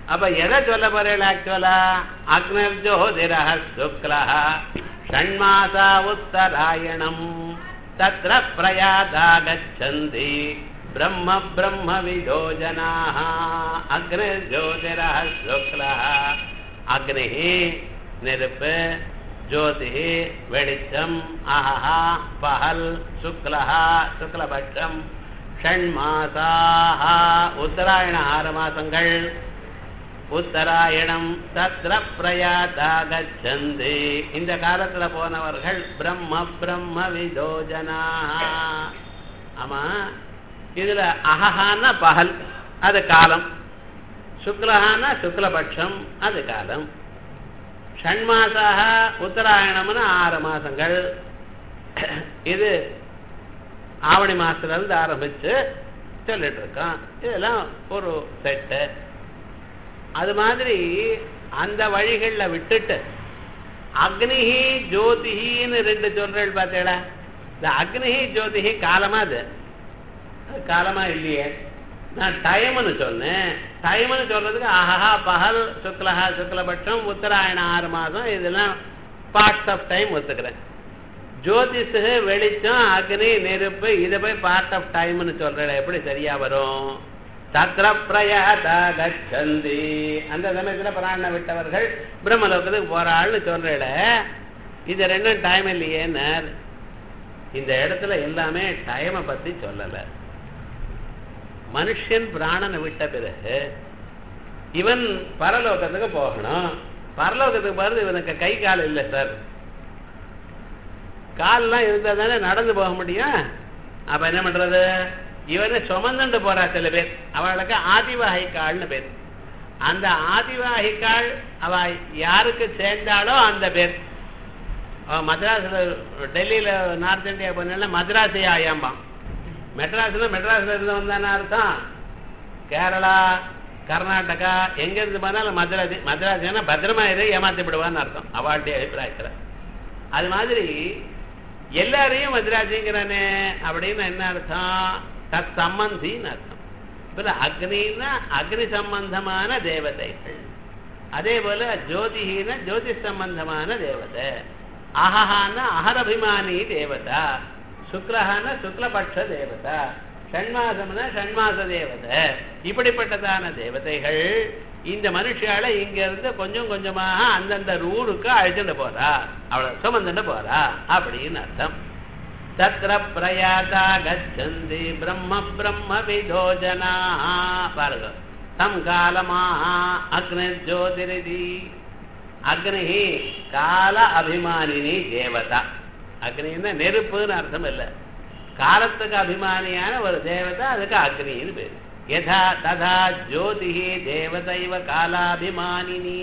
அப்ப எதை சொல்ல போறேன் ஆக்சுவலா அக்னர்ஜோதிரஹ சுக்லா ஷண்மாசா உத்தராயணம் தத்ர பிரயாதா கச்சந்தி பிரம்ம பிரம்ம விதோ ஜனாः அக்னிர்ஜோதிரஹ சுக்லா அக்னி நெருப்பு ஜோதி வெளிச்சம் அஹஹா பகல் சுக்லஹா சுக்லபட்சம் ஷண்மாசாக உத்தராயண ஆறு மாசங்கள் உத்தராயணம் தத்ர பிரயாதா கச்சந்தி இந்த காலத்துல போனவர்கள் பிரம்ம பிரம்ம விதோஜனா ஆமா இதுல அஹஹான்னா பகல் அது காலம் சுக்லஹான்னா சுக்லபட்சம் அது காலம் ஷண்மாசாக உத்தராயணம்னு ஆறு மாசங்கள் இது ஆவணி மாசத்துல இருந்து ஆரம்பிச்சு சொல்லிட்டு இருக்கோம் இதெல்லாம் ஒரு செட்டு அது மாதிரி அந்த வழிகள்ல விட்டுட்டு அக்னிஹி ஜோதிஹின்னு ரெண்டு சொல்றேன் பார்த்தேடா இந்த அக்னிஹி ஜோதிஹி காலமா அது அது காலமா இல்லையே நான் டைம்னு சொன்னேன் டைம்னு சொல்றதுக்கு ஆஹா பகல் சுக்லஹா சுக்லபட்சம் உத்தராயணம் ஆறு மாதம் இதெல்லாம் பார்ட்ஸ் ஆஃப் டைம் ஒத்துக்கிறேன் ஜோதிஷு வெளிச்சம் அக்னி நெருப்பு இதை போய் பார்ட் ஆஃப் டைம்னு சொல்றேன் எப்படி சரியா வரும் தத்ர பிரயாதா கச்சந்தி அந்த சமயத்துல பிராண விட்டவர்கள் பிரம்மலோகத்துக்கு போறாள்னு சொல்றேட இது ரெண்டும் டைம் இல்லையேன்னு இந்த இடத்துல எல்லாமே டைமை பத்தி சொல்லல மனுஷன் பிராணனை விட்ட பிறகு இவன் பரலோகத்துக்கு போகணும் பரலோகத்துக்கு போறது இவனுக்கு கை கால் இல்லை சார் கால்லாம் இருந்தா தானே நடந்து போக முடியும் அப்ப என்ன பண்றது இவனை சுமந்துட்டு போறா சில பேர் அவளுக்கு ஆதிவாகிக்காள்னு பேர் அந்த ஆதிவாகிக்காள் அவ யாருக்கு சேர்ந்தாலோ அந்த பேர் அவ மദ്രാஸ்ல டெல்லியில நார்த் இந்தியா போனா மദ്രാசி ஆயாம்பான் மெட்ராஸ்ல மெட்ராஸ்ல இருந்தவன் தானே அர்த்தம் கேரளா கர்நாடகா எங்க இருந்து போனாலும் மദ്രാசி மദ്രാசினா பத்திரமா இரு ஏமாத்தி விடுவான்னு அர்த்தம் அவளுடைய அபிப்பிராயத்துல அது மாதிரி எல்லாரையும் மதுராஜிங்கிறானே அப்படின்னு என்ன அர்த்தம் தத் சம்பந்தின்னு அர்த்தம் இப்ப அக்னின்னா அக்னி சம்பந்தமான தேவதைகள் அதே போல ஜோதிஹின ஜோதி சம்பந்தமான தேவதை அஹஹான அகரபிமானி தேவதா சுக்லஹான சுக்லபட்ச தேவதா ஷண்மாசம்னா ஷண்மாச தேவதை இப்படிப்பட்டதான தேவதைகள் இந்த மனுஷால இங்க இருந்து கொஞ்சம் கொஞ்சமாக அந்தந்த ஊருக்கு அழைச்சிட்டு போறா அவளை சுமந்துட்டு போறா அப்படின்னு அர்த்தம் தத்ர பிரயாதா கச்சந்தி பிரம்ம பிரம்ம விதோஜனா பாருங்க தம் காலமாக அக்னி ஜோதிரிதி அக்னி கால அபிமானினி தேவதா அக்னின்னா நெருப்புன்னு அர்த்தம் இல்லை காலத்துக்கு அபிமானியான ஒரு தேவதை அதுக்கு அக்னின்னு பேரு யதா ததா ஜோதி தேவதைவ காலாபிமானினி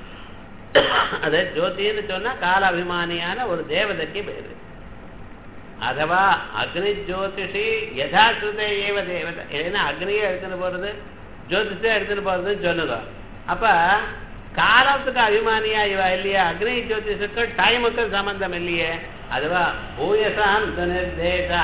அது ஜோதின்னு சொன்னா காலாபிமானியான ஒரு தேவதைக்கு பேரு அதுவா அக்னி ஜோதிஷி யதா சுதே ஏவ தேவதை ஏன்னா அக்னியை எடுத்துட்டு போறது ஜோதிஷே எடுத்துட்டு போறதுன்னு சொல்லுங்க அப்ப காலத்துக்கு அபிமானியா இவ இல்லையா அக்னி ஜோதிஷுக்கு டைமுக்கு சம்பந்தம் இல்லையே அதுவா பூயசாந்த நிர்தேசா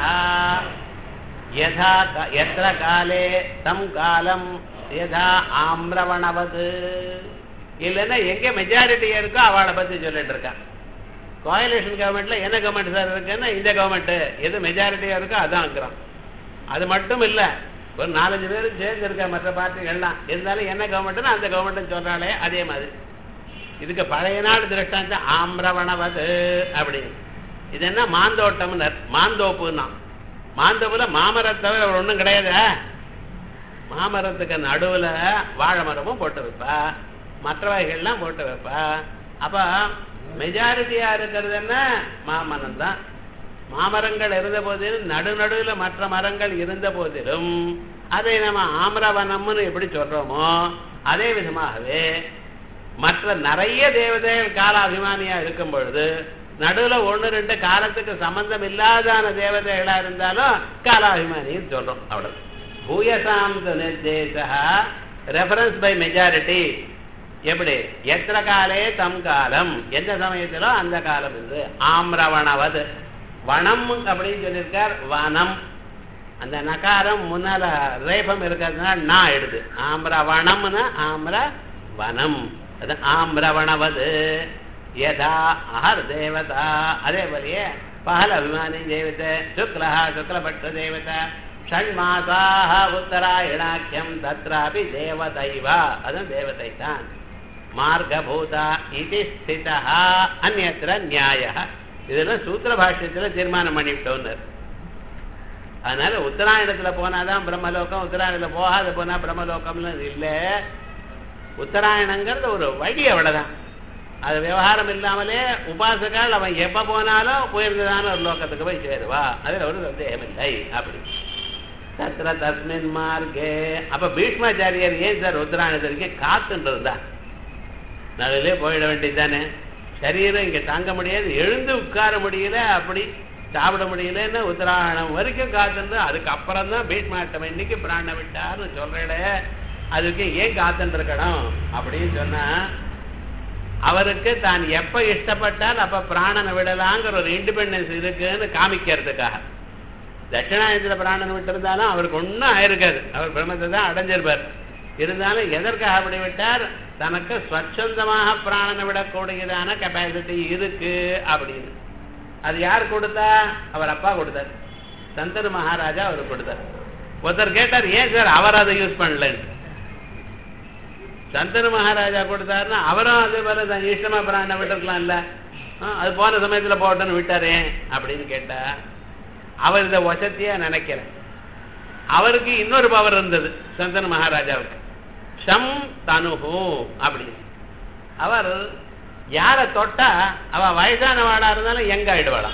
யதா எத்திர காலே தம் காலம் யதா ஆம்ரவணவது இல்லைன்னா எங்க மெஜாரிட்டி இருக்கோ அவளை பத்தி சொல்லிட்டு இருக்கான் கோயலேஷன் கவர்மெண்ட்ல என்ன கவர்மெண்ட் சார் இருக்குன்னா இந்த கவர்மெண்ட் எது மெஜாரிட்டியா இருக்கோ அதான் அது மட்டும் இல்ல ஒரு நாலஞ்சு பேர் சேர்ந்து இருக்க மற்ற பார்ட்டிகள்லாம் இருந்தாலும் என்ன கவர்மெண்ட்னா அந்த கவர்மெண்ட் சொல்றாளே அதே மாதிரி இதுக்கு பழைய நாடு திருஷ்டாந்தம் ஆம்ரவணவது அப்படின்னு இது என்ன மாந்தோட்டம்னு மாந்தோப்புன்னா மாந்தோப்புல மாமரத்தை தவிர ஒன்றும் கிடையாது மாமரத்துக்கு நடுவுல வாழை மரமும் போட்டு வைப்பா மற்ற வகைகள்லாம் போட்டு வைப்பா அப்ப மெஜாரிட்டியா இருக்கிறது என்ன மாமரம் தான் மாமரங்கள் இருந்த போதிலும் நடு நடுவில் மற்ற மரங்கள் இருந்த போதிலும் அதை நம்ம ஆமரவனம்னு எப்படி சொல்றோமோ அதே விதமாகவே மற்ற நிறைய தேவதைகள் கால அபிமானியா இருக்கும் பொழுது நடுவுல ஒண்ணு ரெண்டு காலத்துக்கு சம்பந்தம் இல்லாதான தேவதைகளா இருந்தாலும் காலாபிமானின்னு சொல்றோம் அவ்வளவு பூயசாம் நிர்தேசா ரெஃபரன்ஸ் பை மெஜாரிட்டி எப்படி எத்தனை காலே தம் காலம் எந்த சமயத்திலோ அந்த காலம் என்று ஆம்ரவணவது வனம் அப்படின்னு சொல்லியிருக்கார் வனம் அந்த நகாரம் முன்னால ரேபம் இருக்கிறதுனால நான் எடுது ஆம்ர வனம்னா ஆம்ர வனம் அது ஆம்ரவணவது யதா அஹர் தேவதா அதே போலயே பகல் அபிமானி தேவதை சுக்லா சுக்லபட்ச தேவதா ஷண்மாசாக உத்தராயணாக்கியம் தத்ராபி தேவதைவா அதுவும் தேவதை தான் மார்கபூதா இது ஸ்திதா அந்நத்திர நியாய இதெல்லாம் சூத்திர பாஷ்யத்துல தீர்மானம் பண்ணிவிட்டோன்னு அதனால உத்தராயணத்துல போனாதான் பிரம்மலோகம் உத்தராயணத்துல போகாத போனா பிரம்மலோகம்னு இல்லை உத்தராயணங்கிறது ஒரு வழி அவ்வளவுதான் அது விவகாரம் இல்லாமலே உபாசகால் அவன் எப்ப போனாலும் உயர்ந்ததான ஒரு லோகத்துக்கு போய் சேருவா அதுல ஒரு சந்தேகம் இல்லை அப்படி தத்திர தஸ்மின் மார்க்கே அப்ப பீஷ்மாச்சாரியர் ஏன் சார் உத்தராயணத்திற்கு காத்துட்டு இருந்தா நடுவிலே போயிட வேண்டியதானே சரீரம் இங்க தாங்க முடியாது எழுந்து உட்கார முடியல அப்படி சாப்பிட முடியலன்னு உத்தராயணம் வரைக்கும் காத்துருந்து அதுக்கப்புறம் தான் பீஷ்மாட்டம் இன்னைக்கு பிராண விட்டார்னு சொல்றேட அதுக்கு ஏன் காத்துட்டு இருக்கணும் அப்படின்னு சொன்னா அவருக்கு தான் எப்ப இஷ்டப்பட்டால் அப்ப பிராணனை விடலாங்கிற ஒரு இண்டிபெண்டன்ஸ் இருக்குன்னு காமிக்கிறதுக்காக தட்சிணாயத்துல பிராணன் விட்டிருந்தாலும் அவருக்கு ஒன்றும் ஆயிருக்காது அவர் பிரம்மத்தை தான் அடைஞ்சிருப்பார் இருந்தாலும் எதற்காக அப்படி விட்டார் தனக்கு ஸ்வச்சந்தமாக பிராணனை விடக்கூடியதான கெப்பாசிட்டி இருக்கு அப்படின்னு அது யார் கொடுத்தா அவர் அப்பா கொடுத்தார் சந்தனு மகாராஜா அவர் கொடுத்தார் ஒருத்தர் கேட்டார் ஏன் சார் அவர் அதை யூஸ் பண்ணலன்னு சந்தனு மகாராஜா கொடுத்தாருன்னா அவரும் அதே போல தான் இஷ்டமா பிராண விட்டுருக்கலாம் இல்ல அது போன சமயத்துல போட்டோன்னு விட்டாரே அப்படின்னு கேட்டா அவர் இதை வசத்தியா நினைக்கல அவருக்கு இன்னொரு பவர் இருந்தது சந்தன மகாராஜாவுக்கு ஷம் தனுஹு அப்படின்னு அவர் யாரை தொட்டா அவ வயசானவாளா இருந்தாலும் எங்க ஆயிடுவாளாம்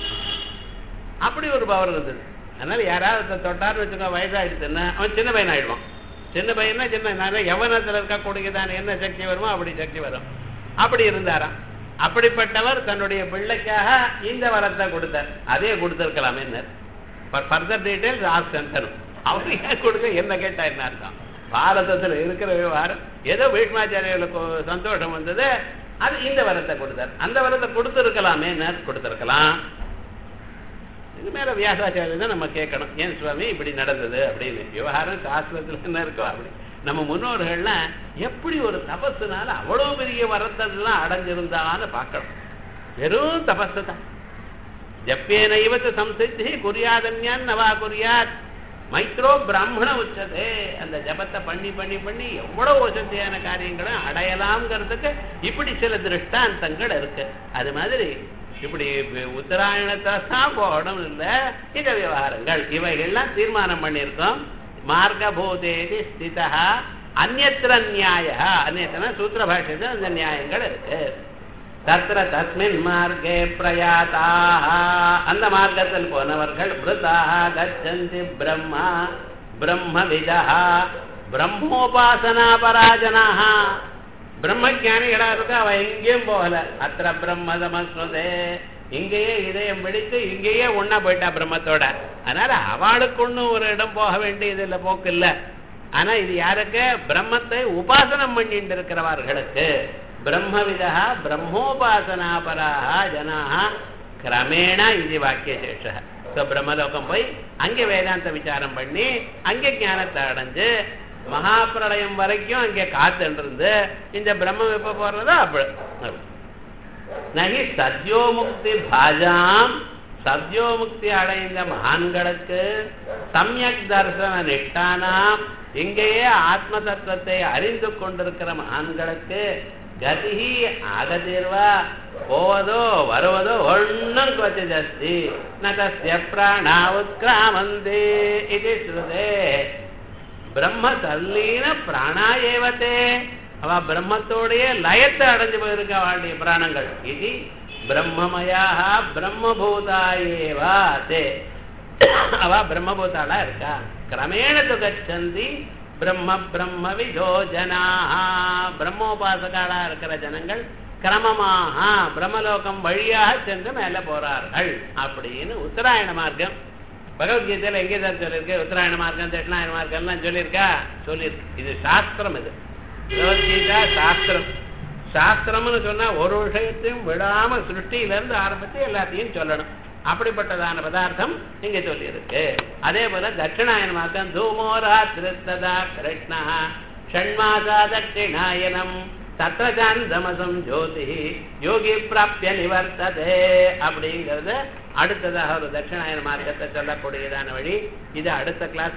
அப்படி ஒரு பவர் இருந்தது அதனால யாராவது தொட்டார்னு வச்சுக்கோ வயசாயிடுச்சுன்னா அவன் சின்ன பையன் ஆயிடுவான் சின்ன பையனா சின்ன யவனத்தில் இருக்கக்கூடியதான என்ன சக்தி வருமோ அப்படி சக்தி வரும் அப்படி இருந்தாராம் அப்படிப்பட்டவர் தன்னுடைய பிள்ளைக்காக இந்த வரத்தை கொடுத்தார் அதே கொடுத்திருக்கலாம் என்ன ஃபர்தர் டீடைல்ஸ் ஆஸ் சந்தனும் அவர் ஏன் கொடுக்க என்ன கேட்டா என்ன அர்த்தம் பாரதத்தில் இருக்கிற விவகாரம் ஏதோ பீஷ்மாச்சாரியர்களுக்கு சந்தோஷம் வந்தது அது இந்த வரத்தை கொடுத்தார் அந்த வரத்தை கொடுத்துருக்கலாமே கொடுத்துருக்கலாம் இது மேல வியாசாச்சாரியர் தான் நம்ம கேட்கணும் ஏன் சுவாமி இப்படி நடந்தது அப்படின்னு விவகாரம் சாஸ்திரத்துல என்ன இருக்கோ அப்படி நம்ம முன்னோர்கள்லாம் எப்படி ஒரு தபஸுனால அவ்வளவு பெரிய வரத்தெல்லாம் அடைஞ்சிருந்தான்னு பார்க்கணும் வெறும் தபஸு தான் ஜப்பேன இவத்து சம்சித்தி குறியாதன்யான் நவா குறியாத் மைத்ரோ பிராமண உச்சதே அந்த ஜபத்தை பண்ணி பண்ணி பண்ணி எவ்வளவு வசதியான காரியங்களை அடையலாம்ங்கிறதுக்கு இப்படி சில திருஷ்டாந்தங்கள் இருக்கு அது மாதிரி இப்படி உத்தராயணத்தை தான் போகணும் இல்லை இந்த விவகாரங்கள் இவைகள்லாம் தீர்மானம் பண்ணியிருக்கோம் மார்கபூதேதி ஸ்திதா அந்நத்திர நியாய அந்நத்திர சூத்திர பாஷத்தில் அந்த நியாயங்கள் இருக்கு தத்திர தஸ்மின் மார்க்கே பிரயாதாக அந்த மார்க்கத்தில் போனவர்கள் பிருதாக கச்சந்தி பிரம்மா பிரம்மவிதா பிரம்மோபாசனா பராஜனாக பிரம்மஜானிகளா இருக்க அவ எங்கேயும் போகல அத்திர பிரம்ம சமஸ்ருதே இங்கேயே இதயம் வெடித்து இங்கேயே ஒன்னா போயிட்டா பிரம்மத்தோட அதனால அவளுக்கு ஒண்ணும் ஒரு இடம் போக வேண்டியது இல்லை போக்கு இல்ல ஆனா இது யாருக்கு பிரம்மத்தை உபாசனம் பண்ணிட்டு இருக்கிறவர்களுக்கு பிரம்மவிதா பிரம்மோபாசனாபராக ஜனாக கிரமேண இது வாக்கிய சேஷ ஸோ பிரம்மலோகம் போய் அங்கே வேதாந்த விசாரம் பண்ணி அங்கே ஞானத்தை அடைஞ்சு மகாபிரளயம் வரைக்கும் அங்கே காத்துருந்து இந்த பிரம்மம் எப்ப போறதோ அப்படி நகி சத்யோமுக்தி பாஜாம் சத்யோமுக்தி அடைந்த மகான்களுக்கு சமயக் தர்சன நிஷ்டானாம் இங்கேயே ஆத்ம தத்துவத்தை அறிந்து கொண்டிருக்கிற மகான்களுக்கு கதிஹி ஆகதீர்வா போவதோ வருவதோ ஒன்னும் கொச்ச ஜஸ்தி நசிய பிராணா உத்கிராமந்தே இது ஸ்ருதே பிரம்ம தல்லீன பிராணா ஏவத்தே அவ பிரம்மத்தோடைய லயத்தை அடைஞ்சு போயிருக்க அவளுடைய பிராணங்கள் இது பிரம்மமயாக பிரம்மபூதா ஏவா தே அவ பிரம்மபூதாளா இருக்கா கிரமேண துகச்சந்தி பிரம்ம பிரம்ம விதோ ஜனா பிரம்மோபாசகாளா இருக்கிற ஜனங்கள் கிரமமாக பிரம்மலோகம் வழியாக சென்று மேல போறார்கள் அப்படின்னு உத்தராயண மார்க்கம் பகவத்கீதையில எங்கே தான் சொல்லியிருக்கு உத்தராயண மார்க்கம் தட்சிணாயன மார்க்கம்லாம் சொல்லியிருக்கா சொல்லியிருக்கு இது சாஸ்திரம் இது பகவத்கீதா சாஸ்திரம் சாஸ்திரம்னு சொன்னா ஒரு விஷயத்தையும் விடாம சிருஷ்டியில இருந்து ஆரம்பிச்சு எல்லாத்தையும் சொல்லணும் அப்படிப்பட்டதான பதார்த்தம் இங்க சொல்லியிருக்கு அதே போல தட்சிணாயன மார்க்கம் தூமோரா திருத்ததா கிருஷ்ணா ஷண்மாசா தட்சிணாயனம் தத்திர சாந்தமசம் ஜோதி யோகி பிராப்திய நிவர்த்ததே அப்படிங்கிறது அடுத்ததாக ஒரு தட்சிணாயன மார்க்கத்தை சொல்லக்கூடியதான வழி இது அடுத்த கிளாஸ்